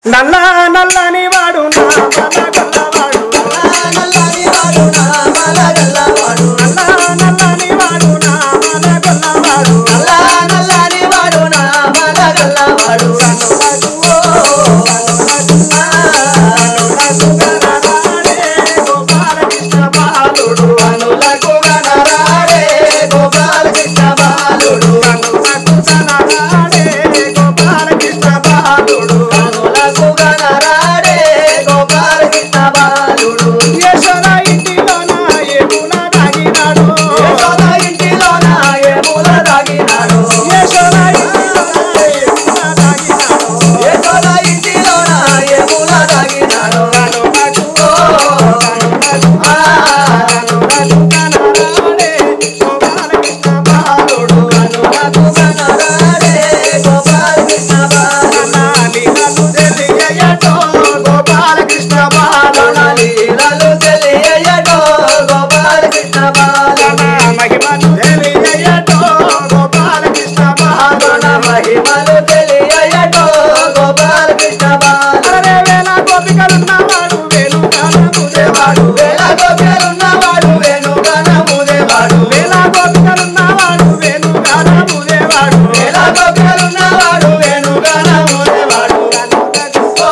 నల్ల నల్లని వాడు నా మల గల్లవాడు నల్ల నల్లని వాడు నా మల గల్లవాడు కనులకుగనరాడే గోపాలకృష్ణ బాలుడు కనులకుగనరాడే గోపాలకృష్ణ బాలుడు యశోద ఇంటిలోన ఏమున దాగినాడు యశోద ఇంటిలోన ఏమున దాగినాడు కనులకు కనులకుగనరాడే గోపాలకృష్ణ బాలుడు నాలీలలు తెలియయటో గోపాలకృష్ణ బాలుడు నా మహిమను తెలియయటో గోపాలకృష్ణ బాలుడు మహిమలు తెలియటో గోపాలకృష్ణ బాలు అరే వేల గోపికలున్నవాడు వేణుగానముదేవాడు వేల గోపికలున్నవాడు వేణుగానముదేవాడు వేల గోపికలున్నవాడు వేణుగానముదేవాడు వేల గోపికలున్నవాడు వేణుగానముదేవాడు ఓ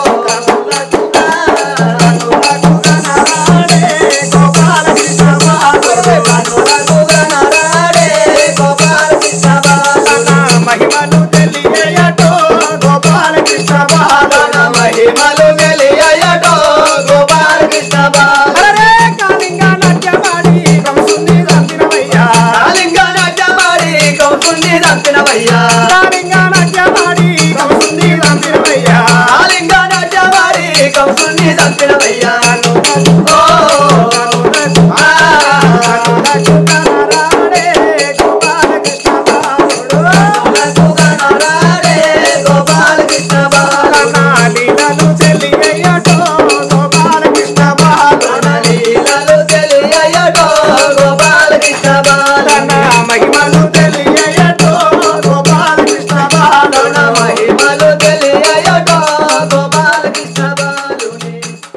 కనులకుగనరాడే గోపాలకృష్ణ బాలుడు కనులకు గనరాడే గోపాలకృష్ణ బాలు నా మహిమను తెలియయటో గోపాలకృష్ణ బాలుడు తన మహిమలు తెలియటో గోపాలకృష్ణ బాలు అరే కాళింగ నాట్యమాడి కంసుని రందినవయ్యా కాళింగ నాట్యమాడి కౌసుని దంపినవయ్యా కాళింగ నాట్యమాడి కంసుని రందినవయ్యా కాళింగ నాట్యమాడి కౌసుని దంపినవయ్యా ఓ ఆ కనులకుగనరాడే గోపాలకృష్ణ బాలుడు కనులకు గనరాడే గోపాలకృష్ణ బాలు నా లీలలు తెలియయటో గోపాలకృష్ణ బాలుడు లీలలు తెలియటో గోపాలకృష్ణ బాలు నా మహిమను తెలియయటో గోపాలకృష్ణ బాలుడు తన మహిమలు తెలియటో గోపాలకృష్ణ బాలుని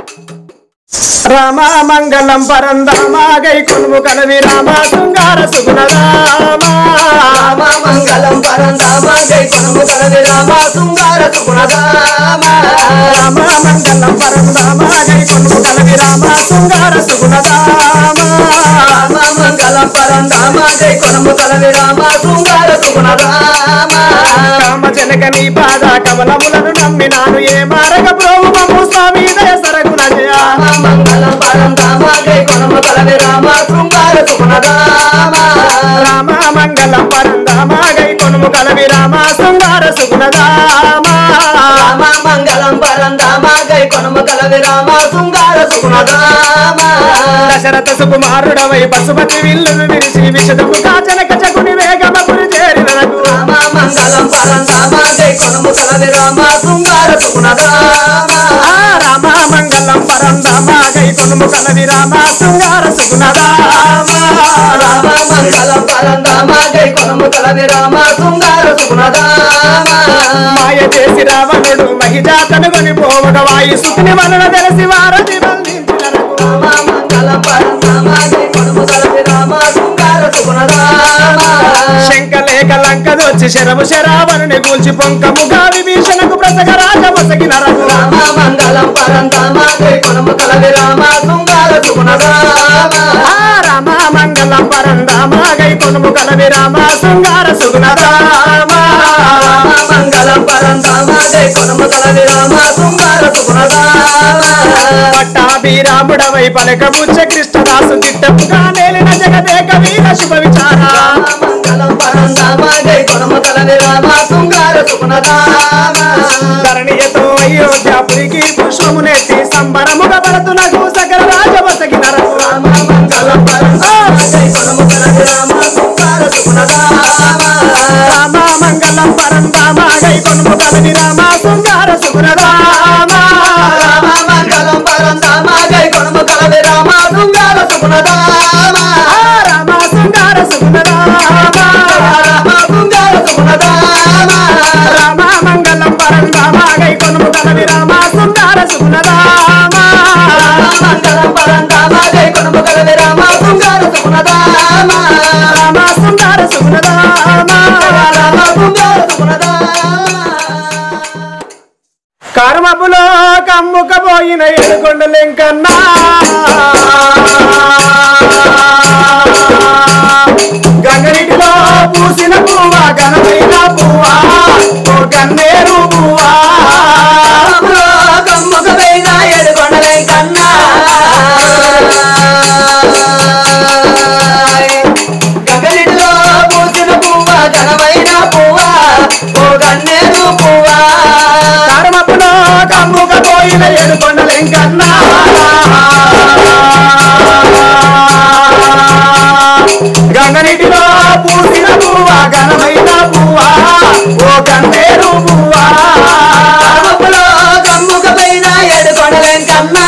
రామ మంగళం పరందామా గై కొనుము కలవి రామ శృంగార సుగుణ రామ రామ మంగళం పరందామ జై కొనము కలవి రామ శృంగార సుగుణదామ రామ మంగళం పరందామా గై కొనుము కలవి రామ శృంగార సుగుణ రామ రామ మంగళం పరందామ జై కొనము కలవి రామ శృంగార సుగుణదామ రామ జనక నీ పాద కమలములను నమ్మినాను ఏ మారగ ప్రోము మమ్ము స్వామి దయ సరగుణ జయ రామ మంగళం పరందామ జై కొనము కలవి రామ శృంగార సుగుణదామ రామ మంగళం పరందామా గై కొనుము కలవి రామ శృంగార సుగుణ రామ రామ మంగళం పరందామ జై కొనము కలవి రామ శృంగార సుగుణదామ దశరథ సుకుమారుడవై పశుపతి విల్లును విరిచి విషదము కాచనక చకుని వేగమపురి చేరినకు రామ మంగళం పరందామ జై కొనము కలవి రామ శృంగార సుగుణదామ ఆ రామ మంగళం పరందామా గై కొనుము కలవి రామ శృంగార సుగుణ రామ రామ మంగళం పరందామ జై కొనము కలవి రామ శృంగార సుగుణదామ మాయ చేసి రావణుడు మహిజాతను కొని పోవక వాయు సుతుని వలన తెలిసి వారధి బంధించినరకు రామ మంగళం పరందామ జై కొనము కలవి రామ శృంగార సుగుణదామ శంకలేక లంకదొచ్చి శరము శరావణుని కూల్చి పొంకముగా విభీషణకు ప్రసగ రాజ వసగిన రఘు రామ మంగళం పరందామ జై కొనము కలవి రామ శృంగార సుగుణదామ ఆ రామ మంగళం పరందామా గై కొనుము కలవి రామ శృంగార సుగుణ రామ రామ మంగళం పరందామ జై కొనము కలవి రామ శృంగార సుగుణదామ పట్టాభిరాముడవై పలకబుచ్చ కృష్ణదాసు దిట్టముగా నేలిన జగదేక వీర శుభ విచార రామ మంగళం పరందామ జై కొనము కలవి రామ శృంగార సుగుణదామ ధరణియతో అయోధ్యాపురికి పుష్పమునెత్తి సంబరముగా భరతునకు సకల రాజవసగిన రఘు రామ మంగళం పరందామ జై కొనము కలవి రామ శృంగార సుగుణదామ రామ మంగళం పరందామా గై కొనుము కలవి రామ శృంగార సుగుణ రామ రామ మంగళం పరందామ జై కొనము కలవి రామ శృంగార సుగుణదామ ఆ రామ శృంగార సుగుణ రామ రామ శృంగార సుగుణదామ రామ మంగళం పరందామా గై కొనుము కలవి సుగుణదామా మంగళం పరంధామ జై కొనుము కలవి రామ శృంగార సుగుణదామ రామ సుందర సుగుణదామా రామ శృంగార సుగుణదామ కర్మపులో కమ్ముకపోయిన ఏడుకొండలెంకన్నా గంగనీటిలో పూసిన పువ్వ ఘనమైన పువ్వ ఓ గన్నేరు పువ్వా కమ్ముకమైన ఏడుకొండలై కన్నా గగనిలో పూసిన పువ్వ ఘనమైన పువ్వ ఓ గన్నేరు పువ్వ కర్మపులో కమ్ముకపోయిన ఏడుకొండలెంకన్నా గంగనీటిలో పూసిన పువ్వ ఘనమైన పువ్వ ఓ గన్నేరు పువ్వా కర్మపులో కమ్ముకమైన ఏడుకొండలై కన్నా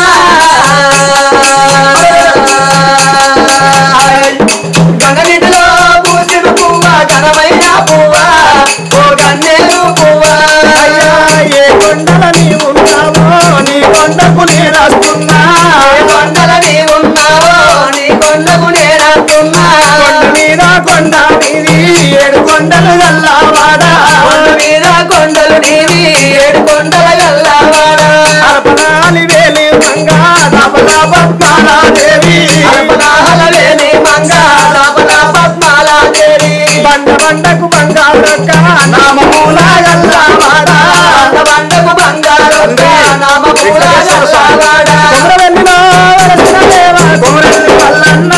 గగనిలో పూసిన పువ్వ ఘనమైన పువ్వ ఓ గన్నేరు పువ్వ అయ్యా ఏ కొండల నీ ఉన్నావో నీ కొండకు నేనస్తున్నా కొండల నీ ఉన్నావో నీ కొండకు నేనంటున్నా కొండ మీద కొండ నీది ఏడు కొండలు గల్లావాడా కొండ మీద కొండలు నీవి ఏడు కొండల గల్లవాడా అర్పణాలి వేలి మంగా తపల పద్మాల దేవి అల్పనాల లేని మంగ లాపల పద్మాల దేవి బండ బండకు బంగారక్క నామమూల గల్లావాడా బండ బండకు బంగారొక్క నామ పూల గల్లవాడా కొమరవెల్లిలో వెలసిన దేవ కొమరవెల్లి మల్లన్న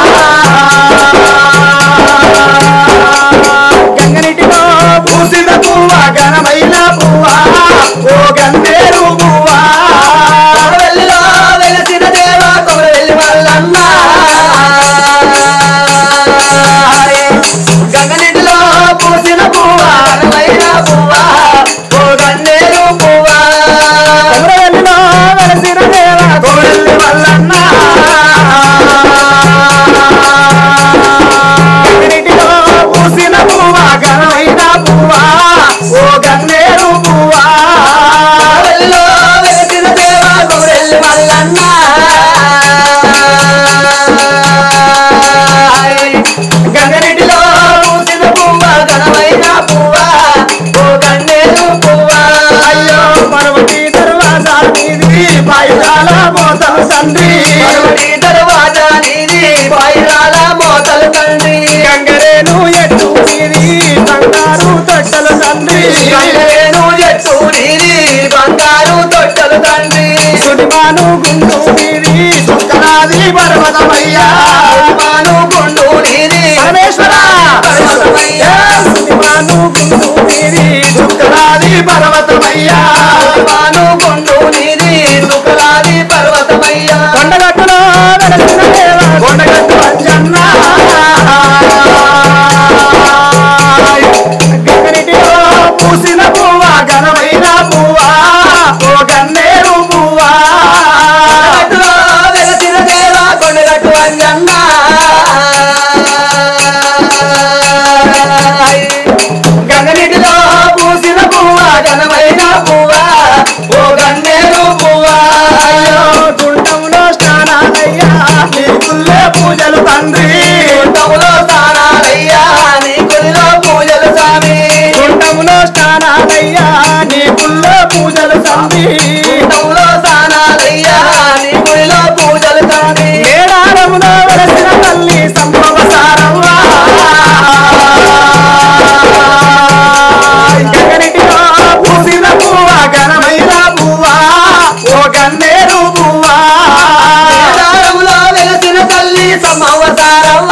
గంగనిటిలో పూసిన పువ్వ ఘనమైన పువ్వ ఓ గన్నేరు పువ్వా కొమరవెల్లిలో వెలసిన దేవ కొమరవెల్లి మల్లన్న గంగనిటిలో పూసిన పువ్వ ఘనమైన పువ్వ ఓ గన్నేరు పువ్వ కొమరవెల్లిలో వెలసిన దేవ కొమరవెల్లి మల్లన్న గంగనిటిలో పూసిన పువ్వ ఘనమైన పువ్వ ఓ గన్నేరు పువ్వా కొమరవెల్లిలో వెలసిన దేవ కొమరవెల్లి మల్లన్న గంగనిటిలో పూసిన పువ్వ ఘనమైన పువ్వ ఓ గన్నేరు పువ్వ అయ్యో పర్వతి దర్వాజా నీది పైదాల మోతలు తండ్రి పర్వటి దర్వాజ నీది పైరాల మోతలు తండ్రి గంగరేను ఎట్టు నీది బంగారు తొట్టలు తండ్రి గంగరేను ఎత్తు నీది బంగారు తొట్టలు తండ్రి సుడిమాను గుండు నీది చుక్కనాది పర్వతమయ్యా మాను గుండు నీది పరమేశ్వర పర్వతమయ్యా. సుడిమాను గుండు నీది చుక్కనాది పర్వతమయ్యా మాను గుండు నీది దుఃఖలాది పర్వతమయ్యా కొండగట్టులో వెలసిన దేవ కొండగట్టు అంజన్న గగనిటిలో పూసిన పువ్వ ఘనమైన పువ్వ ఓ గన్నేరు పువ్వ కొండగట్టులో వెలసిన దేవ కొండగట్టు అంజన్న గంగనిటిలో పూసిన పువ్వ ఘనమైన పువ్వ ఓ గన్నేరు పువ్వ అయ్యో గుండంలో స్నానాలయ్యా నీ గుల్లే పూజలు తండ్రి గుండములో తానాలయ్యా నీ గుడిలో పూజలు స్వామి గుండంలో స్నానాలయ్యా నీ గుల్లే పూజలు తండ్రి గుండములో తానాలయ్యా నీ గుడిలో పూజలు స్వామి మేడారములో వెలసిన తల్లి సంభవ సారవ్వా గగనిటిలో పూసిన పువ్వ ఘనమైన పువ్వ ఓ గన్నేరు పువ్వ కేదారములో వెలసిన తల్లి సమవతారమ్మ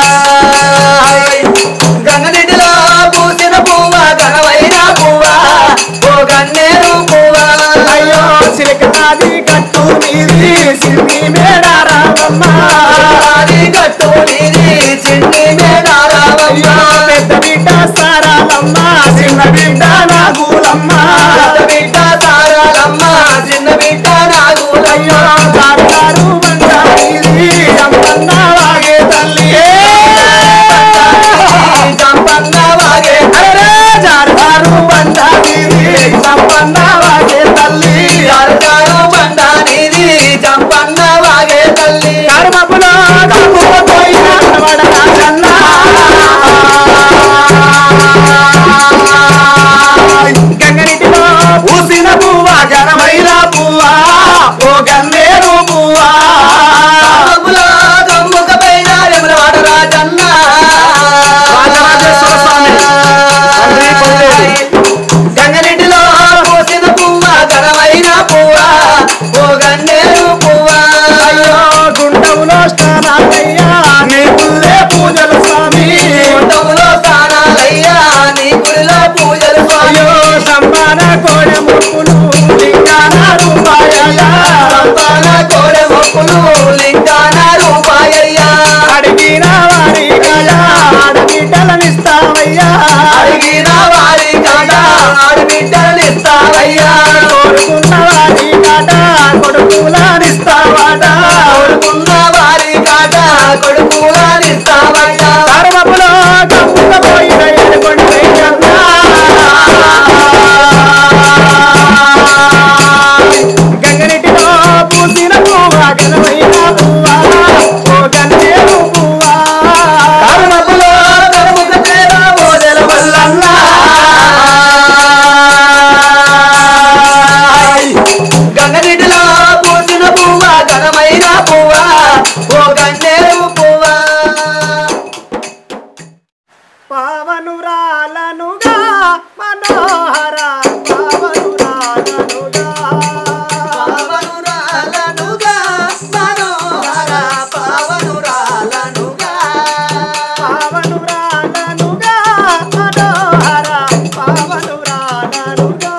గంగనిటిలో పూసిన పువ్వ ఘనమైన పువ్వ రంపాన కోడె ముక్కులు లింగాన రూపాయయ్యా రంపాన కోడె మొక్కులు లింగాన రూపాయయ్యా అడిగిన వారి కదా ఆడబిడ్డలనిస్తావయ్యా అడిగిన వారి కాట ఆడబిడ్డలనిస్తావయ్యా కోరుకున్న వారి కాట కొడుకులనిస్తావాట కొడుకున్న వారి కాట కొడుకులనిస్తావయ్యా సర్వములో కప్పుకపోయిన ఎనుగొండయ్యన్నా. గంగనీటిలో పూసిన పువ్వా ఘనమైన పువ్వా ఓ గన్నేరు పువ్వా కర్మపులో కర్ముక చేర మోదెల వల్లన్నా గంగనిటిలో పూసిన పువ్వ ఘనమైన పువ్వ ఓ గన్నేరు పువ్వ పావనురాలనుగా మనోహర పావనురాలనుగా పావనురాలనుగా మనోహర పావనురాలనుగా పావనురాలనుగా మనోహర పావనురాలనుగా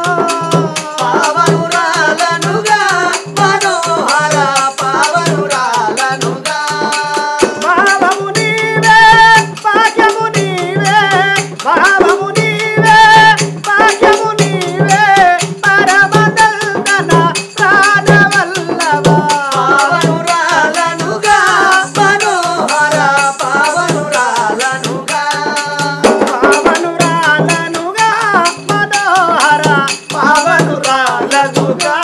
పావనురాలనుగా మనోహర పావనురాలనుగా భావము నీవే భాగ్యము నీవే భావము నీవే భాగ్యము నీవే పరమదందన ప్రాణవల్లభ పావనురాలనుగా మనోహర పావనురాలనుగా పావనురాలనుగా మనోహర పావనురాలనుగా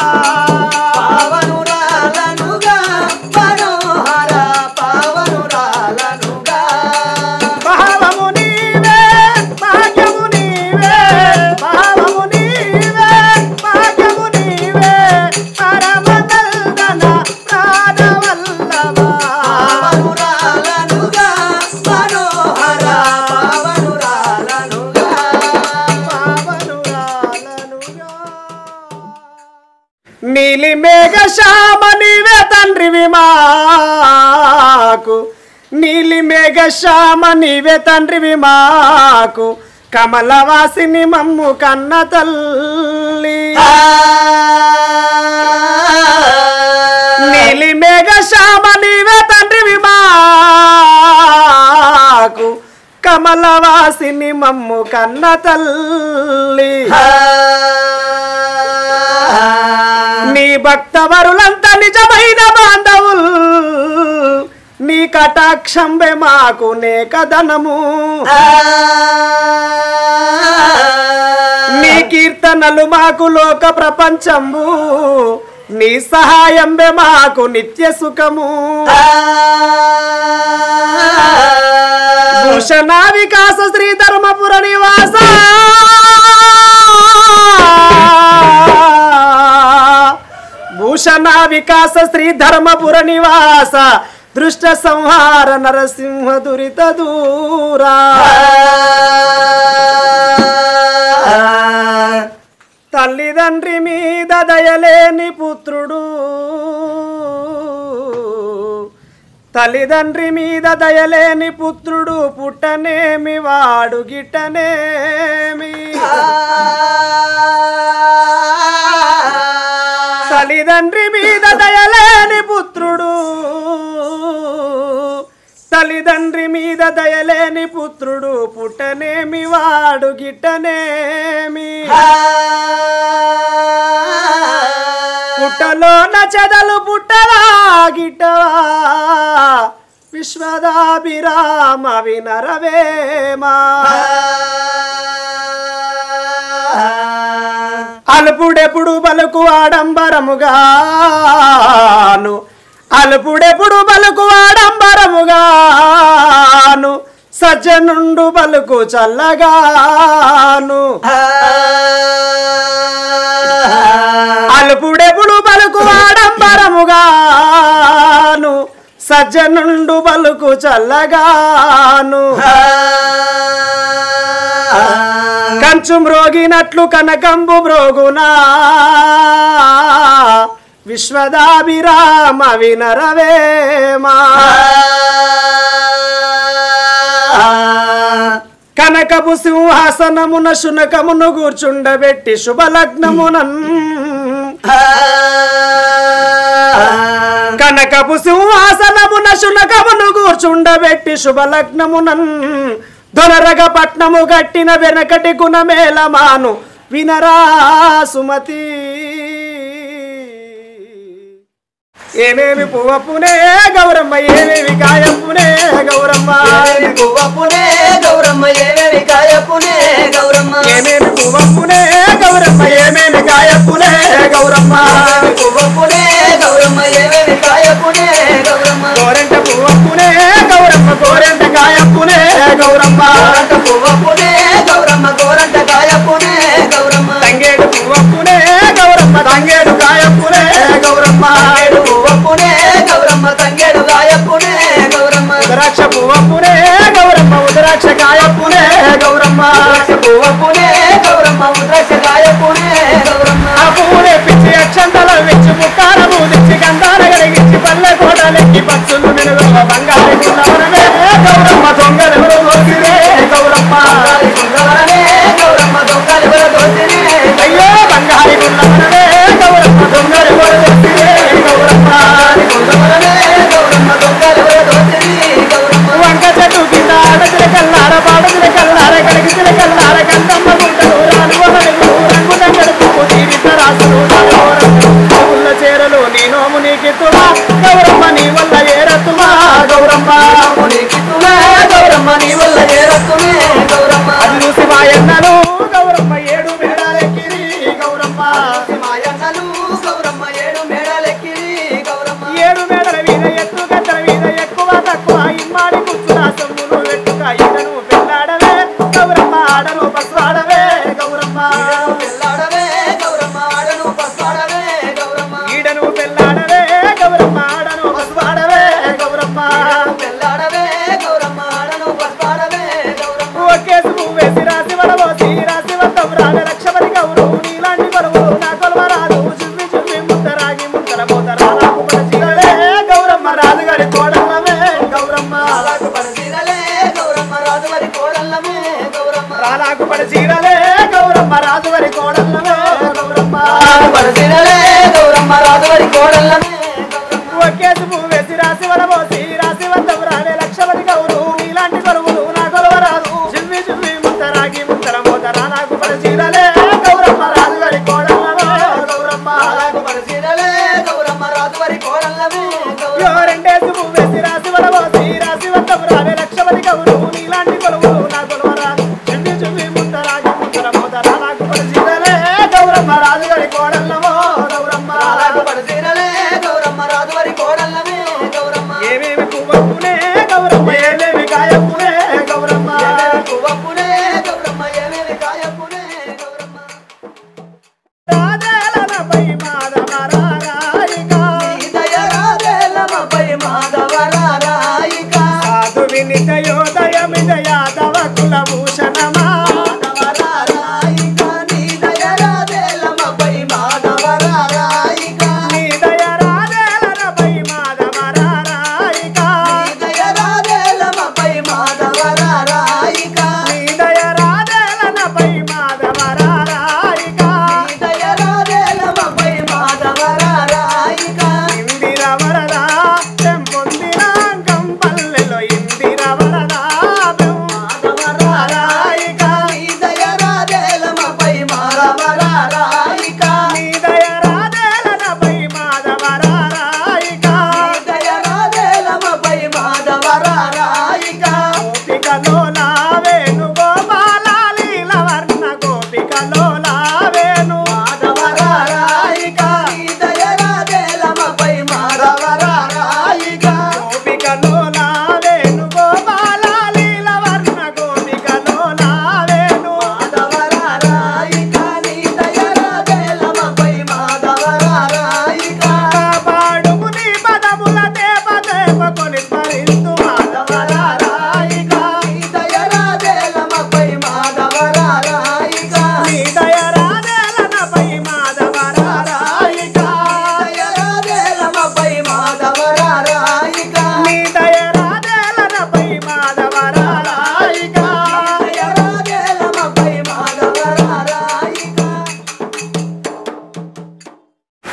పావనురాలనుగా మనోహర పావనురాలనుగా భావము నీవే భాగ్యము నీవే భావము నీవే భాగ్యము నీవే పరమదందన ప్రాణవల్లభ పావనురాలనుగా మనోహర పావనురాలనుగా నీలి మేఘ శ్యామ నీవే తండ్రివి మాకు నీలి మేఘ శ్యామ నీవే తండ్రివి మాకు కమలవాసిని మమ్ము కన్న తల్లి నీలి మేఘ శ్యామ నీవే తండ్రివి మాకు కమలవాసిని మమ్ము కన్న తల్లి నీ భక్తవరులంతా నిజమైన బాంధవులు నీ కటాక్షంబే మాకు నేకదనము నీ కీర్తనలు మాకు లోక ప్రపంచంబు నీ సహాయంబే మాకు నిత్య సుఖము భూషణ వికాస శ్రీ ధర్మపుర నివాస భూషణ వికాస శ్రీ ధర్మపుర నివాస దృష్ట సంహార నరసింహ దురిత దూరా తల్లిదండ్రి మీద దయలేని పుత్రుడు తల్లిదండ్రి మీద దయలేని పుత్రుడు పుట్టనేమి వాడు గిట్టనేమి తల్లిదండ్రి మీద దయలేని పుత్రుడు తల్లిదండ్రి మీద దయలేని పుత్రుడు పుట్టనేమి వాడు గిట్టనేమి పుట్టలోన చెదలు పుట్టరా గిట్టవా విశ్వదాభిరామ వినరవేమా అలుపుడెప్పుడు బలుకు ఆడంబరముగాను అలుపుడెప్పుడు బలుకు ఆడంబరముగాను సజ్జనుండు బలుకు చల్లగాను అలుపుడెప్పుడు బలుకు ఆడంబరముగాను సజ్జనుండు బలుకు చల్లగాను కంచు మ్రోగినట్లు కనకంబు మ్రోగునా విశ్వదాభిరామ వినరవేమా కనకపు సింహాసనమున శునకమును కూర్చుండబెట్టి శుభలగ్నమునన్ కనకపు సింహాసనమున శునకమును కూర్చుండబెట్టి శుభలగ్నమునన్ దొనరగ పట్నము గట్టిన వెనకటి గుణమేలమాను వినరా సుమతి ఏమేమి పువ్వప్పునే గౌరమ్మ ఏమేమి కాయప్పునే గౌరమ్మ ఏమేమి పువ్వప్పునే గౌరమ్మ ఏమేమి కాయప్పునే గౌరమ్మ ఏమేమి పువ్వప్పునే గౌరమ్మ ఏమేమి కాయప్పునే గౌరమ్మ ఏమేమి పువ్వప్పునే గౌరమ్మ ఏమేమి కాయప్పునే గౌరమ్మ గోరెంట పువ్వప్పునే గౌరమ్మ గోరెంట కాయప్పునే గౌరమ్మ గోరంట పువ్వప్పునే గౌరమ్మ గోరంట కాయప్పునే గౌరమ్మ తంగేడు పువ్వప్పునే గౌరమ్మ తంగేడు కాయప్పునే గౌరమ్మ తంగేడు పువ్వప్పునే గౌరమ్మ తంగేడు కాయప్పునే గౌరమ్మ ఉదరాక్ష పువ్వప్పునే గౌరమ్మ ఉదరాక్ష కాయప్పునే గౌరమ్మ ద్రాక్ష పువ్వప్పునే గౌరమ్మ ఉద్రాక్ష కాయప్పునే గౌరమ్మ ఆ పువ్వులే పిచ్చి అక్షంతల వెచ్చి ముక్కాల పూదిచ్చి గంధాల గడిగించి పల్లె కోటలెక్కి పచ్చులు నిలువ బంగారు గుండవనమే గౌరమ్మ దొంగలెవరు దోసిరే గౌరమ్మ బంగారి కుందవరనే గౌరమ్మ దొంగలి వల దోసినే అయ్యో బంగారు గుండవనమే గౌరమ్మ దొంగలెవరు దోసిరే గౌరమ్మ బంగారి కుందవరనే గౌరమ్మ దొంగలి వల దోసిని గౌరమ్మ వంక చెట్టు కింద ఆడదిల కల్లార పాడదిల కల్లార కడిగిదిల కల్లార కందమ్మ గుంటలు రాను వదలు రంగు దంగడు పువ్వు తీరిత రాసులు ఉల్ల చేరలు నీ నోము నీకెత్తుమా గౌరమ్మ నీ వల్ల ఏరత్తుమా గౌరమ్మ నీకితుమే గౌరమ్మ నీ వల్ల చేరతుమే గౌరమ్మ అది చూసి మాయన్నలు గౌరమ్మ ఏడు మేడాలెక్కిరి గౌరమ్మ మాయన్నలు గౌరమ్మ ఏడు మేడలెక్కిరి గౌరమ్మ ఏడు మేడల మీద ఎత్తు గద్దల మీద ఎక్కువ తక్కువ ఇమ్మాడి కూర్చున్న సొమ్ములు పెట్టుక ఈడను పెళ్ళాడవే గౌరమ్మ ఆడను పసువాడవే గౌరమ్మ పెళ్ళాడవే గౌరమ్మ ఆడను పసాడవే గౌరమ్మ ఈడను పెళ్ళాడవే గౌరమ్మ ఆడను పసువాడవే గౌరమ్మ పెళ్ళాడవే గౌరమ్మ ఆడను పసాడవే గౌరమ్మ ఒకేసి పువ్వేసి రాసి వడబోసి రాసి వద్దం రావే లక్షపతి గౌరు నీలాంటి కొలువులు నా కొలవరాదు చువ్వి చువ్వి ముద్దరాగి ముద్దల పోత రాలకు పడచిరలే గౌరమ్మ రాజుగారి కోడల్లవే గౌరమ్మ అలాకు పడసీరలే గౌరమ్మ రాజువరి కోడల్లమే గౌరమ్మ రాలాకు పడచీరలే గౌరమ్మ రాజుగారి కోడల్లవే గౌరమ్మ అలాకు పడసీరలే గౌరమ్మ రాజువరి కోడల్లమే గౌరమ్మ ఒకేసి పువ్వేసి రాసి వడబోసి రాసి వద్దం రావే లక్షపతి గౌరు నీలాంటి కొలువులు నా కొలవరాదు చువ్వి చువ్వి ముద్దరాగి ముద్దల పోత రాలాకు పడచీరలే గౌరమ్మ రాజుగారి కోడల్లవే గౌరమ్మ అలాకు పడసీరలే గౌరమ్మ రాజువరి కోడల్లమే గౌరమ్మ ఎవరండేసి పువ్వేసి రాసి వడబోసి రాసి వద్దం రావే లక్షపతి గౌరు నీలాంటి కొలువులు నా కొలవరా చువ్వి చువ్వి ముద్దరాగి ముద్దల పోత రాలాకు పడచీరలే గౌరమ్మ రాజుగారి కోడల్లవో గౌరమ్మ అలాకు పడసీరలే గౌరమ్మ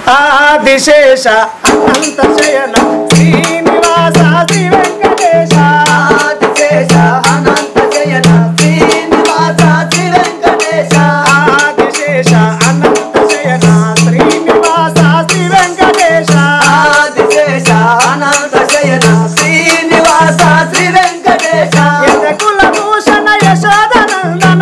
ఆదిశేష అనంత శయన శ్రీనివాస శ్రీ వెంకటేశ ఆదిశేష అనంత శయన శ్రీనివాస శ్రీ వెంకటేశ ఆదిశేష అనంత శయన శ్రీనివాస శ్రీ వెంకటేశ ఆదిశేష అనంత శయన శ్రీనివాస శ్రీ వెంకటేశ యజకుల భూషణ యశోదనందన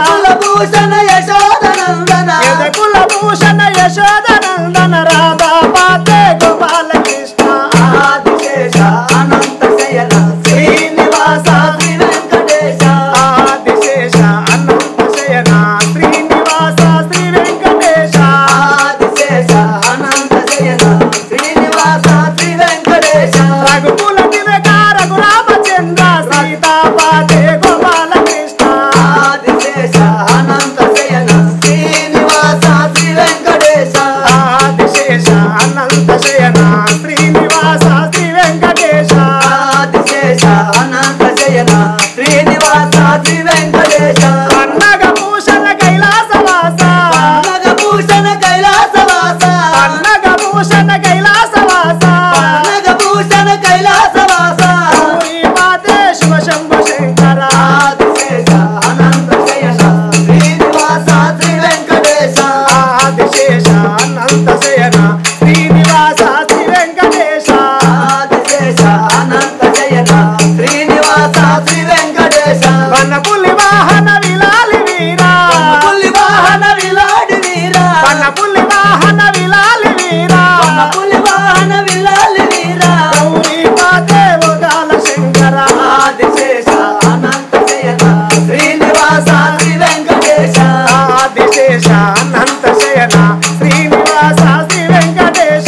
కులభూషణ యశోదనందన యజకుల భూషణ యశోదనందన రాధా పాతే గోపాలకృష్ణ ఆదిశేష అనంత శయన శ్రీనివాస శ్రీ వెంకటేశ ఆదిశేష అనంత శయన శ్రీనివాస శ్రీ వెంకటేశ ఆదిశేష అనంత శయన శ్రీనివాస శ్రీ వెంకటేశ రఘుకుల దినకార రామచంద్ర సీతాపాతే గోపాలకృష్ణ ఆదిశేష అనంత శయన శ్రీనివాస శ్రీ వెంకటేశ ఆదిశేష అనంత శయన శ్రీనివాస శ్రీ వెంకటేశ ఆదిశేష అనంత శయన శ్రీనివాస శ్రీ వెంకటేశ అన్నగ భూషణ కైలాసవాస నాగభూషణ కైలాసవాస అన్నగ భూషణ కైలాసవాస నాగభూషణ కైలాసవాస పాతే శివ శంభు శంకర ఆదిశేష అనంత శయన శ్రీనివాస శ్రీ వెంకటేశ ఆదిశేష అనంత శయన శ్రీనివాస శ్రీ వెంకటేశ ఆదిశేష అనంత శయన శ్రీనివాస శ్రీ వెంకటేశ వనపులి వాహన విలాలి వీరా పులి వాహన విలాడి వీరా వనపులి వాహన విలాలి వీరా పులి వాహన విలాలి వీరా గౌరీ పాతే ఉగాల శంకర ఆదిశేష అనంత శయన శ్రీనివాస శ్రీ వెంకటేశ ఆదిశేష అనంత శయన శ్రీనివాస శ్రీ వెంకటేశ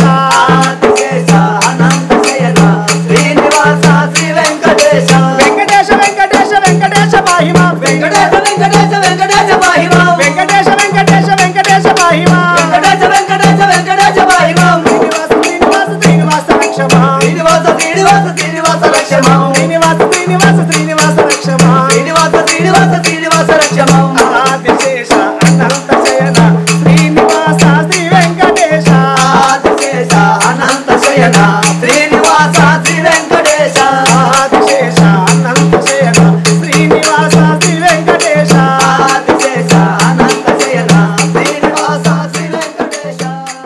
ఆదిశేష అనంత శయన శ్రీనివాస శ్రీ వెంకటేశ వెంకటేశ వెంకటేశ వెంకటేశ మహిమ వెంకటేశ వెంకటేశ వెంకటేశ మహిమం వెంకటేశ వెంకటేశ వెంకటేశ మహిమ వెంకటేశ వెంకటేశ వెంకటేశ మహిమం శ్రీనివాస శ్రీనివాస శ్రీనివాస రక్షమా శ్రీనివాస శ్రీనివాస శ్రీనివాస రక్షమం శ్రీనివాస శ్రీనివాస శ్రీనివాస రక్షమా శ్రీనివాస శ్రీనివాస శ్రీనివాస రక్షమం ఆదిశేష అనంత శయన శ్రీనివాస శ్రీ వెంకటేశ ఆదిశేష అనంత శయన శ్రీనివాస శ్రీ వెంకటేశ ఆదిశేష అనంత శయన శ్రీనివాస శ్రీ వెంకటేశ ఆదిశేష అనంత శయన శ్రీనివాస శ్రీ వెంకటేశ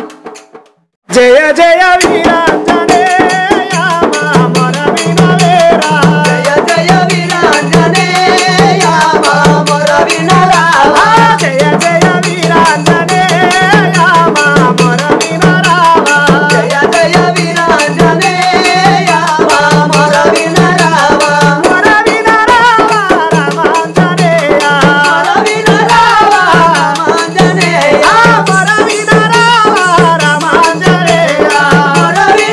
జయ జయ వీరాంజనేయ మామర వినవేరా జయ జయ వీరాంజనేయ మామర వినరావా జయ జయ వీరాంజనేయ మామర వినరావా జయ జయ వీరాంజనేయ మామర వినరావా మర వినరావా రామాంజనేయ మర వినరావా రామాంజనేయ మర వినరావా రామాంజనేయ మర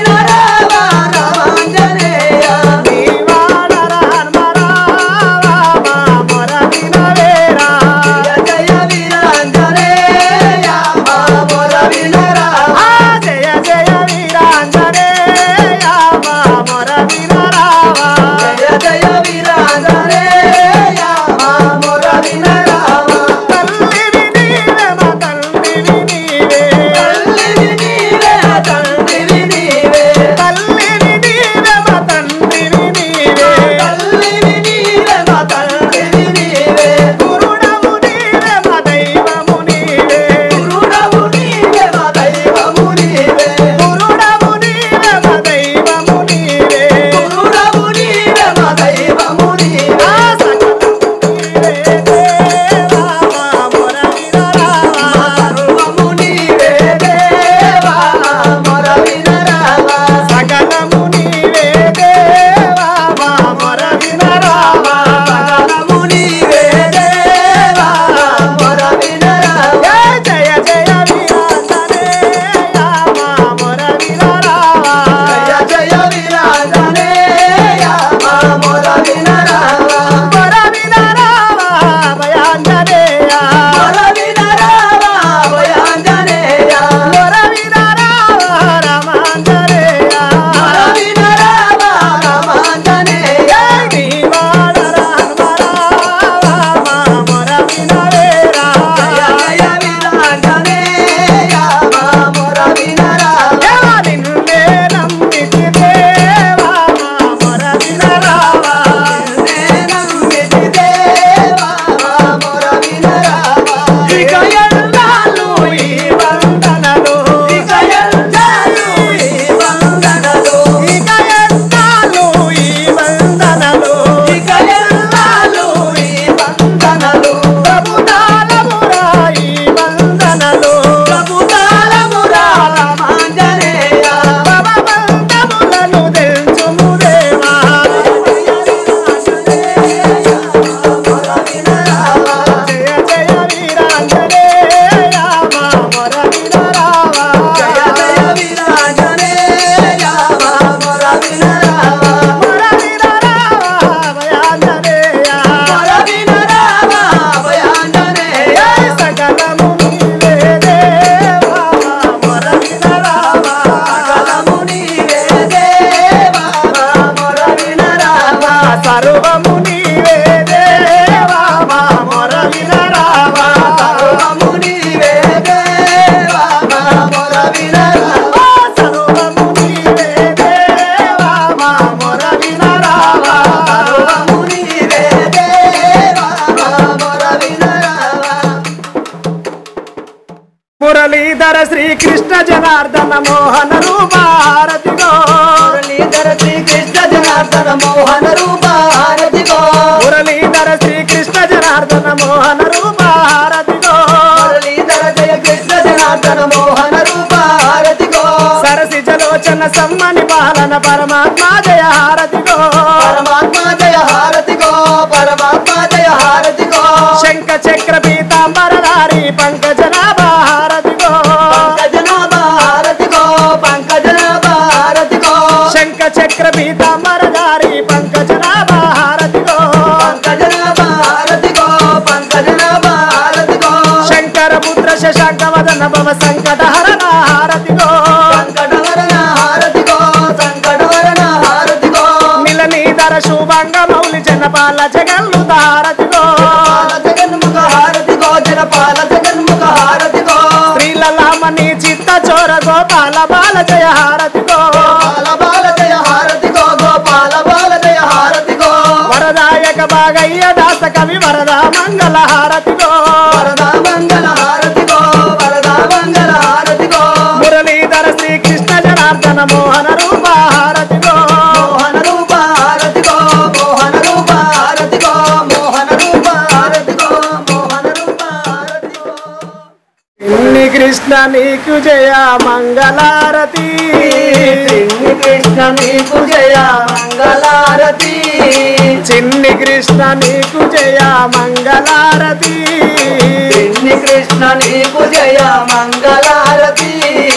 మురళీధర శ్రీకృష్ణ జనార్దన మోహన రూపారతిగో మురళీధర శ్రీకృష్ణ జనార్దన మోహన రూప హారతిగో మురళీధర శ్రీకృష్ణ జనార్దన మోహన రూపారతిగో మురళీధర జయ కృష్ణ జనార్దన మోహన రూప హారతిగో సరసి జలోచన సమ్మని పాలన పరమాత్మ జయ హారతిగో పరమాత్మ జయ హారతిగో పరమాత్మ జయ హారతిగో శంఖ చక్ర పీతాంబరధారి పంకజనాభ హారతిగో పంకజనాభ హారతిగో పంకజనాభ హారతిగో శంఖ చక్ర పీతాంబరధారి పంకజనాభ హారతిగో పంకజనాభ హారతిగో పంకజనాభ హారతిగో శంకర పుత్ర శశాంక వదన భవ సంకట హరణ హారతిగో సంకటవరణ హారతిగో సంకటవరణ హారతిగో మిలనీధర శుభంగ మౌలి జనపాల జగల్లు హారతిగో పాల జగన్ముఖ హారతిగో జనపాల జగన్ముఖ హారతిగో శ్రీలలామణి చిత్త చోర గోపాల బాల జయ హారతిగో గోపాల బాల జయ హారతిగో గోపాల బాల జయ హారతిగో వరదాయక బాగయ్య దాస కవి వరద మంగళ హారతిగో వరదా మంగళ హారతిగో వరదా మంగళ హారతిగో మురళీధర శ్రీకృష్ణ జనార్దన మోహన రూప హారతిగో మోహన రూప హారతిగో మోహన రూప హారతిగో మోహన రూప హారతిగో మోహన రూప హారతిగో ఇన్ని కృష్ణ నీకు జయ మంగళారతి చిన్ని కృష్ణ నీకు జయ మంగళారతి చిన్ని కృష్ణ నీకు జయ మంగళారతి చిన్ని కృష్ణ నీకు జయ మంగళారతి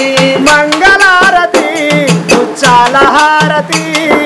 మంగళారతి ఉచ్చాల హారతి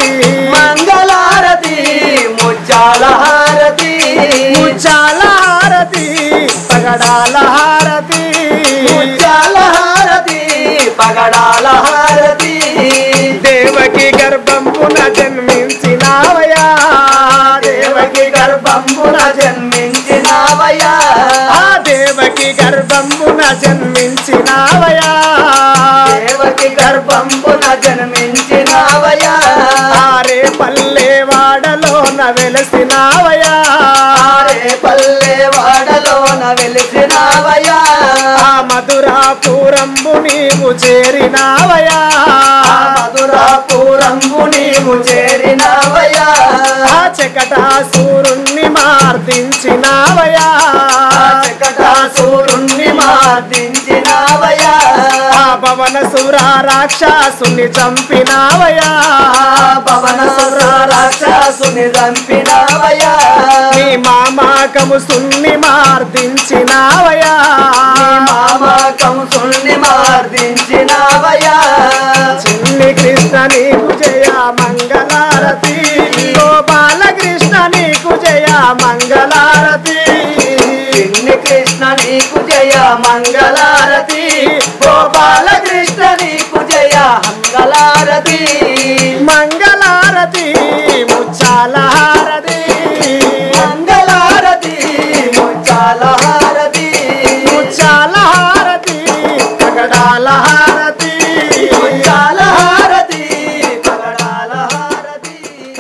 మంగళారతి ముచ్చాల హారతి ఉచ్చాల హారతి పగడాల హారతి ముచ్చాల హారతి పగడాల హారతి దేవకి గర్భంపున జన్మించినావయా దేవకి గర్భంబున జన్మించినావయ్యా ఆ దేవకి గర్భంబున జన్మించినావయా దేవకి గర్భంబున జన్మించినావయ్యా ఆరే పల్లె వాడలోన వెలసినావయా ఆరే పల్లె వాడలోన వెలిసినావయ్యా ఆ మధురాపురంబు నీవు చేరినావయా ఆ మధురాపురంబు నీవు చేరినావయ్యా ఆ చకటాసూరుణ్ణి మార్దించినావయా ఆ చకటాసురుణ్ణి మార్దించినావయ్యా ఆ పవన సుర రాక్షసుని చంపినావయా ఆ పవన సుర రాక్షసుని చంపినావయ్యా నీ మామాకము సున్ని మార్దించినావయా నీ మామ కంసుణ్ణి మార్దించినావయ్యా చిన్ని కృష్ణ నీకు జయ మంగళారతి గోపాలకృష్ణ నీకు జయ మంగళారతి చిన్ని కృష్ణ నీకు జయ మంగళారతి గోపాలకృష్ణ నీకు జయ మంగళారతి మంగళారతి ముచ్చాల హారతి మంగళారతి ముచ్చాల హారతి ముచ్చాల హారతి పగడాల హారతి ముచ్చాల హారతి పగడాల హారతి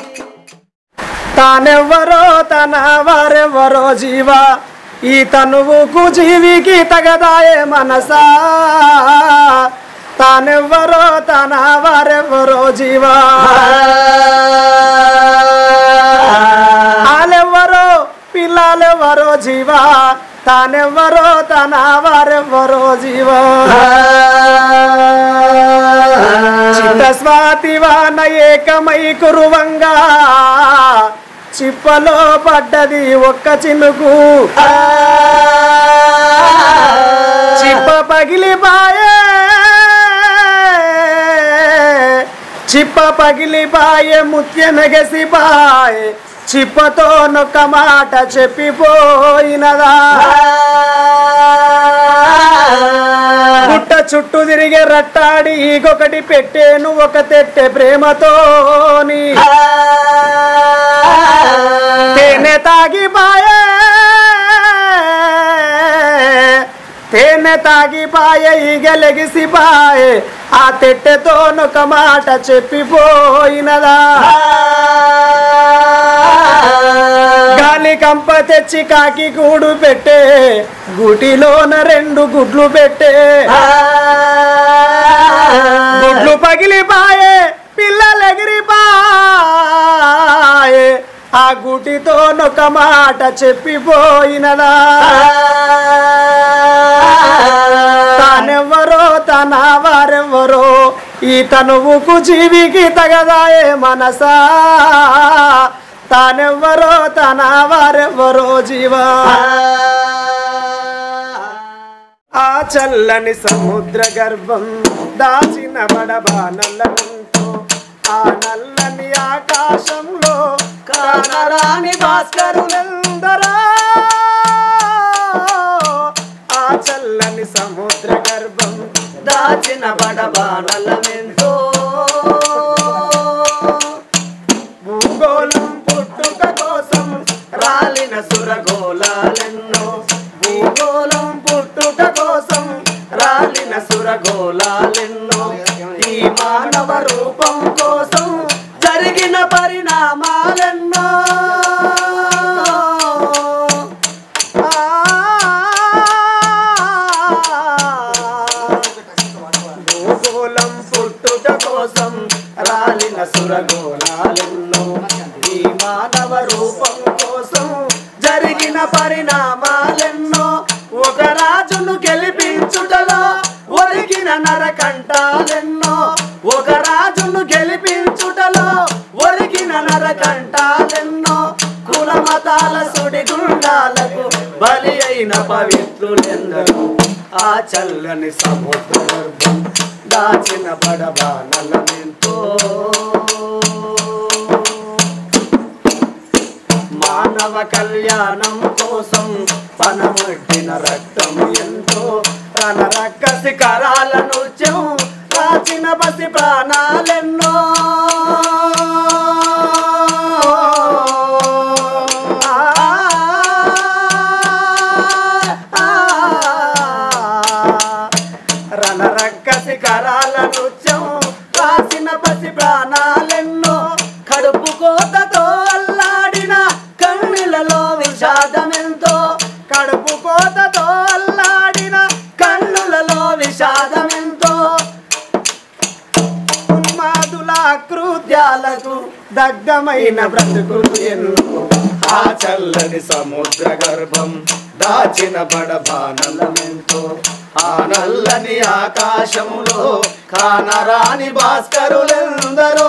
తానెవ్వరో తన వారెవ్వరో జీవ ఈ తనువుకు జీవికి తగదాయే మనసా తానెవ్వరో తన వారెవ్వరో జీవ ఆలెవ్వరో పిల్లలెవ్వరో జీవ తానెవ్వరో తన వారెవ్వరో జీవ చిత్త స్వాతి వాన ఏకమై కురువంగా చిప్పలో పడ్డది ఒక్క చినుకు చిప్ప పగిలిపాయే చిప్ప పగిలిపాయే ముత్యమెగసిపాయే చిప్పతో నొక్క మాట చెప్పిపోయినదా గుట్ట చుట్టూ తిరిగే రట్టాడి ఈగొకటి పెట్టేను ఒక తెట్టె ప్రేమతోని తేనె తాగిపాయే తేనె తాగిపాయే ఈగ లెగిసిపాయే ఆ తెట్టెతో ఒక మాట చెప్పిపోయినదా గాలి కాలి కంప తెచ్చి కాకి కూడు పెట్టే గుటిలోన రెండు గుడ్లు పెట్టే గుడ్లు పగిలిపాయే పిల్లలు ఎగిరిపాయే ఆ గుటితో ఒక మాట చెప్పిపోయినదా తానెవ్వరో తన వారెవ్వరో ఈ తనువుకు జీవికి తగదాయే మనసా తానెవ్వరో తన వారెవ్వరో జీవా ఆ చల్లని సముద్ర గర్భం దాచిన బడబానల్లనుంటూ ఆ నల్లని ఆకాశంలో కానరాని భాస్కరులందరో ఆ చల్లని సముద్ర గర్భం దాచిన బడబానలమెంతో భూగోళం పుట్టుక కోసం రాలిన సురగోళాలెన్నో భూగోళం పుట్టుక కోసం రాలిన సురగోళాలెన్నో ఈ మానవ రూపం కోసం జరిగిన పరిణామాలెన్నో భూగోళం పుట్టుక కోసం రాలిన సురగోళాలెన్నో ఈ మానవ రూపం కోసం జరిగిన పరిణామాలెన్నో ఒక రాజును గెలిపించుటలో ఒరిగిన నరకంటాలెన్నో ఒక రాజును గెలిపించుటలో ఒరిగిన నరకంటాలెన్నో కుల మతాల సుడిగుండాలకు బలి అయిన పవిత్రులెందరూ ఆ చల్లని సముద్ర గర్భం దాచిన పడబానలమెంతో మానవ కళ్యాణం కోసం పనమట్టిన రక్తం ఎంతో తన రక్క శిఖరాల నృత్యం రాచిన పసి ప్రాణాలెన్నో రణరక్క శిఖరాల నృత్యం రాసిన పసి ప్రాణాలెన్నో కడుపు కోతతో అల్లాడిన కన్నులలో విషాదమెంతో కడుపు కోతతో అల్లాడిన కన్నులలో విషాదమెంతో ఉన్మాదుల కృత్యాలకు దగ్ధమైన బ్రతుకులు ఎన్నో ఆ చల్లని సముద్ర గర్భం దాచిన బడబానలమెంతో ఆ నల్లని ఆకాశములో కానరాని భాస్కరులెందరో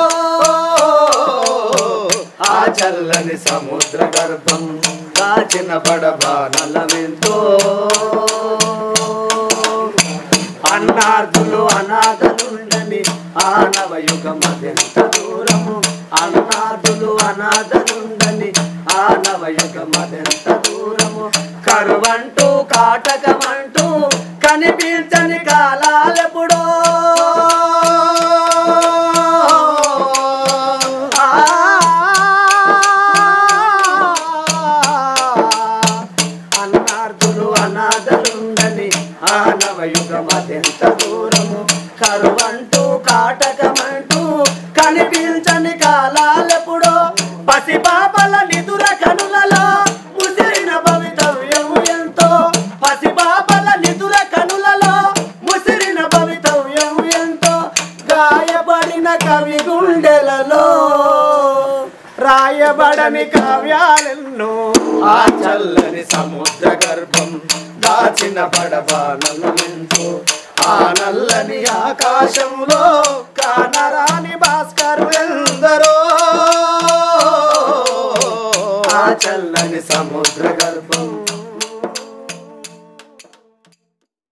ఆ చల్లని సముద్ర గర్భం దాచిన బడబానలమెంతో అన్నార్థులు అనాథలుండని ఆనవ యుగమదెంత దూరము అన్నార్థులు అనాథలుండని ఆనవ యుగమదెంత దూరము కరువంటూ కాటకమంటూ కనిపించని కాలాలెప్పుడో అన్నార్థులు అనాథలుండని ఆనవ యుగమదెంత దూరము కరువంటూ కాటకమంటూ కనిపించని కాలాలెప్పుడో పసిపాపల నిదుర కనులలో ముసిరిన భవితవ్యము ఎంతో పసిపాపల నిదుర కనులలో ముసిరిన భవితవ్యము ఎంతో గాయపడిన కవి గుండెలలో రాయబడని కావ్యాలెన్నో ఆ చల్లని సముద్ర గర్భం దాచిన పడబానలమెంతో ఆ నల్లని ఆకాశంలో కానరాని భాస్కరులెందరో ఆ చల్లని సముద్ర గర్భం